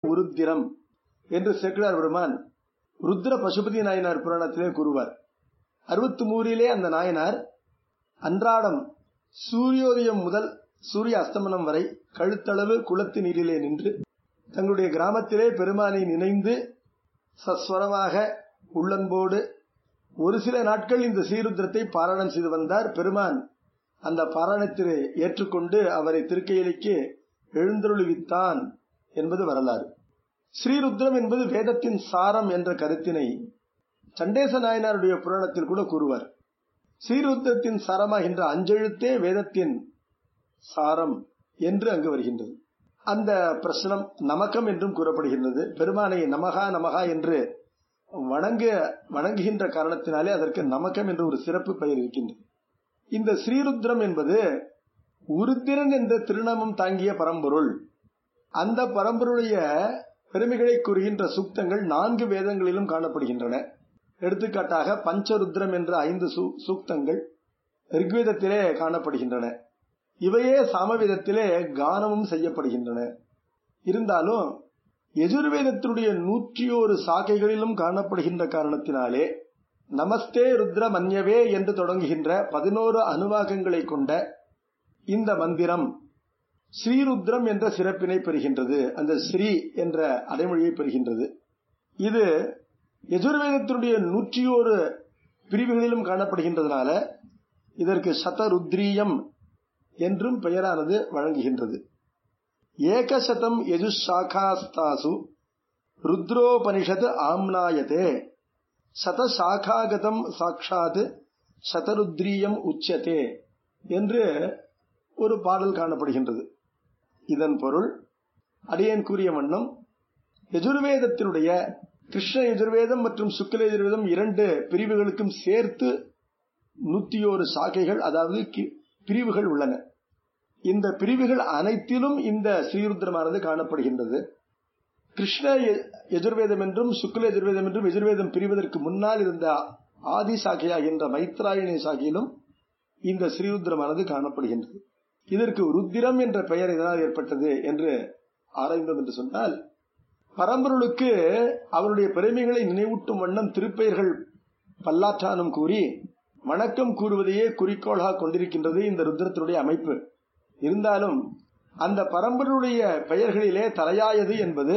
உருத்திரம் என்று சேக்கிழார் பெருமான் ருத்ர பசுபதி நாயனார் புராணத்திலே கூறுவார் அறுபத்தி மூறிலே அந்த நாயனார் அன்றாடம் சூரியோதயம் முதல் சூரிய அஸ்தமனம் வரை கழுத்தளவு குளத்து நீரிலே நின்று தங்களுடைய கிராமத்திலே பெருமானை நினைந்து சஸ்வரமாக உள்ளன்போடு ஒரு சில நாட்கள் இந்த ஸ்ரீருத்ரத்தை பாராயணம் செய்து வந்தார் பெருமான் அந்த பாராயணத்திலே ஏற்றுக்கொண்டு அவரை திருக்கையிலைக்கு எழுந்தருளிவித்தான் என்பது வரலாறு ஸ்ரீருத்ரம் என்பது வேதத்தின் சாரம் என்ற கருத்தினை சண்டேச நாயனாருடைய புராணத்தில் கூட கூறுவார் ஸ்ரீருத்ரத்தின் சாரமாகின்ற அஞ்செழுத்தே வேதத்தின் சாரம் என்று அங்கு வருகின்றது அந்த பிரசனம் நமக்கம் என்றும் கூறப்படுகின்றது பெருமானை நமகா நமகா என்று வணங்க வணங்குகின்ற காரணத்தினாலே அதற்கு நமக்கம் என்று ஒரு சிறப்பு பெயர் இருக்கின்றது இந்த ஸ்ரீருத்ரம் என்பது உருத்திரன் என்ற திருநாமம் தாங்கிய பரம்பொருள் அந்த பரம்பொருடைய பெருமைகளை கூறுகின்ற சூக்தங்கள் நான்கு வேதங்களிலும் காணப்படுகின்றன எடுத்துக்காட்டாக பஞ்சருத்ரம் என்ற ஐந்து சூக்தங்கள் ரிக்வேதத்திலே காணப்படுகின்றன இவையே சாமவேதத்திலே கானமும் செய்யப்படுகின்றன இருந்தாலும் எஜுர்வேதத்தினுடைய நூற்றி ஒரு சாக்கைகளிலும் காணப்படுகின்ற காரணத்தினாலே நமஸ்தே ருத்ர மன்யவே என்று தொடங்குகின்ற பதினோரு அனுவாகங்களை கொண்ட இந்த மந்திரம் ஸ்ரீருத்ரம் என்ற சிறப்பினை பெறுகின்றது அந்த ஸ்ரீ என்ற அடைமொழியை பெறுகின்றது இது எஜுர்வேதத்தினுடைய நூற்றி ஒரு பிரிவுகளிலும் காணப்படுகின்றதுனால இதற்கு சதருத்ரீயம் என்றும் பெயரானது வழங்குகின்றது ஏகசதம் யஜுஷாகாஸ்தாசு ருத்ரோபனிஷத் ஆம்னாயதே சதசாகாகதம் சாட்சாத் சதருத்ரீயம் உச்சதே என்று ஒரு பாடல் காணப்படுகின்றது இதன் பொருள் அடியன் கூறிய வண்ணம் எஜுர்வேதத்தினுடைய கிருஷ்ண எஜுர்வேதம் மற்றும் சுக்ல எஜுர்வேதம் இரண்டு பிரிவுகளுக்கும் சேர்த்து நூத்தி ஒரு சாக்கைகள் அதாவது பிரிவுகள் உள்ளன இந்த பிரிவுகள் அனைத்திலும் இந்த ஸ்ரீருத்ரமானது காணப்படுகின்றது கிருஷ்ண எஜுர்வேதம் என்றும் சுக்ல எஜுர்வேதம் என்றும் எஜுர்வேதம் பிரிவதற்கு முன்னால் இருந்த ஆதி சாக்கையாகின்ற மைத்ராயணி சாக்கையிலும் இந்த ஸ்ரீருத்ரமானது காணப்படுகின்றது இதற்கு ருத்திரம் என்ற பெயர் இதனால் ஏற்பட்டது என்று ஆராய்ந்தோம் என்று சொன்னால் பரம்பொருளுக்கு அவருடைய பெருமைகளை நினைவூட்டும் வண்ணம் திருப்பெயர்கள் பல்லாற்றானும் கூறி வணக்கம் கூறுவதையே குறிக்கோளாக கொண்டிருக்கின்றது இந்த ருத்ரத்தினுடைய அமைப்பு இருந்தாலும் அந்த பரம்பருடைய பெயர்களிலே தலையாயது என்பது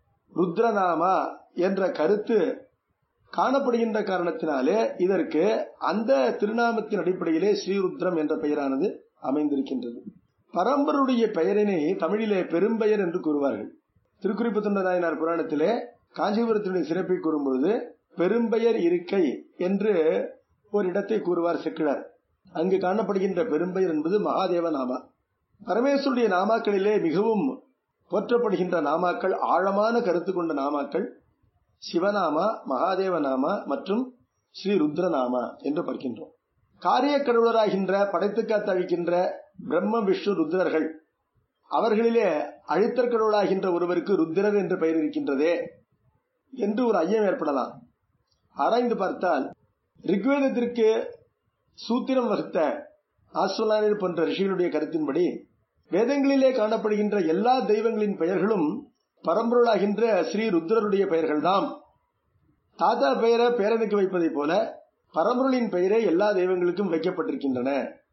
ருத்ரநாமா என்ற கருத்து காணப்படுகின்ற காரணத்தினாலே இதற்கு அந்த திருநாமத்தின் அடிப்படையிலே ஸ்ரீருத்ரம் என்ற பெயரானது அமைந்திருக்கின்றது பரம்பருடைய பெயரினை தமிழிலே பெரும்பெயர் என்று கூறுவார்கள் திருக்குறிப்பு தொண்ட நாயனார் புராணத்திலே காஞ்சிபுரத்தினுடைய சிறப்பை கூறும்பொழுது பெரும்பெயர் இருக்கை என்று ஒரு இடத்தை கூறுவார் செக்கிழார் அங்கு காணப்படுகின்ற பெரும்பெயர் என்பது மகாதேவ நாமா பரமேஸ்வருடைய நாமாக்களிலே மிகவும் போற்றப்படுகின்ற நாமாக்கள் ஆழமான கருத்து கொண்ட நாமாக்கள் சிவநாமா மகாதேவ நாமா மற்றும் ஸ்ரீ ருத்ரநாமா என்று பார்க்கின்றோம் காரிய கடவுளராகின்ற படைத்து காத்தழிக்கின்ற பிரம்ம விஷ்ணு ருத்ரர்கள் அவர்களிலே அழித்தற் கடவுளாகின்ற ஒருவருக்கு ருத்திரர் என்று பெயர் இருக்கின்றதே என்று ஒரு ஐயம் ஏற்படலாம் ஆராய்ந்து பார்த்தால் ரிக்வேதத்திற்கு சூத்திரம் வகுத்த ஆஸ்வலானர் போன்ற ரிஷிகளுடைய கருத்தின்படி வேதங்களிலே காணப்படுகின்ற எல்லா தெய்வங்களின் பெயர்களும் பரம்பொருளாகின்ற ஸ்ரீ ருத்ரருடைய பெயர்கள்தாம் தாத்தா பெயரை பேரனுக்கு வைப்பதைப் போல பரம்பொருளின் பெயரே எல்லா தெய்வங்களுக்கும் வைக்கப்பட்டிருக்கின்றன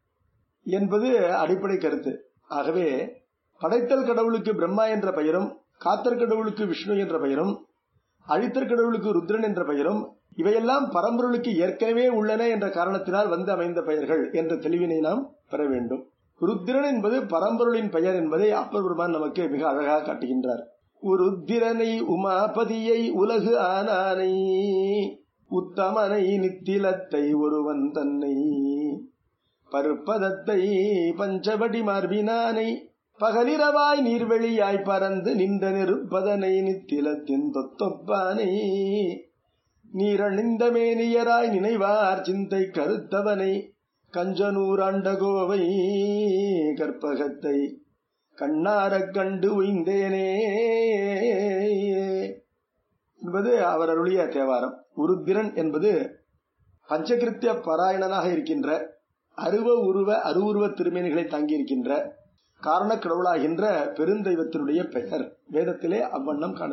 என்பது அடிப்படை கருத்து ஆகவே படைத்தல் கடவுளுக்கு பிரம்மா என்ற பெயரும் காத்தற் கடவுளுக்கு விஷ்ணு என்ற பெயரும் அழித்தற் கடவுளுக்கு ருத்ரன் என்ற பெயரும் இவையெல்லாம் பரம்பொருளுக்கு ஏற்கனவே உள்ளன என்ற காரணத்தினால் வந்து அமைந்த பெயர்கள் என்ற தெளிவினை நாம் பெற வேண்டும் ருத்திரன் என்பது பரம்பொருளின் பெயர் என்பதை அப்பர் பெருமான் நமக்கு மிக அழகாக காட்டுகின்றார் உருத்திரனை உமாபதியை உலகு ஆனானை உத்தமனை நித்திலத்தை ஒருவன் தன்னை பருப்பதத்தை பஞ்சவடி மார்பினானை பகலிரவாய் நீர்வெளியாய் பறந்து நின்ற நெருப்பதனை நித்திலத்தின் தொத்தொப்பானை நீரணிந்த மேனியராய் நினைவார் சிந்தை கருத்தவனை கஞ்சனூராண்ட கோவை கற்பகத்தை கண்ணாரக் கண்டு உய்ந்தேனே என்பது அவர் அருளிய தேவாரம் உருத்திரன் என்பது பஞ்சகிருத்திய பாராயணனாக இருக்கின்ற அருவ உருவ அருவுருவ திருமேனிகளை தாங்கியிருக்கின்ற காரண கடவுளாகின்ற பெருந்தெய்வத்தினுடைய பெயர் வேதத்திலே அவ்வண்ணம் காண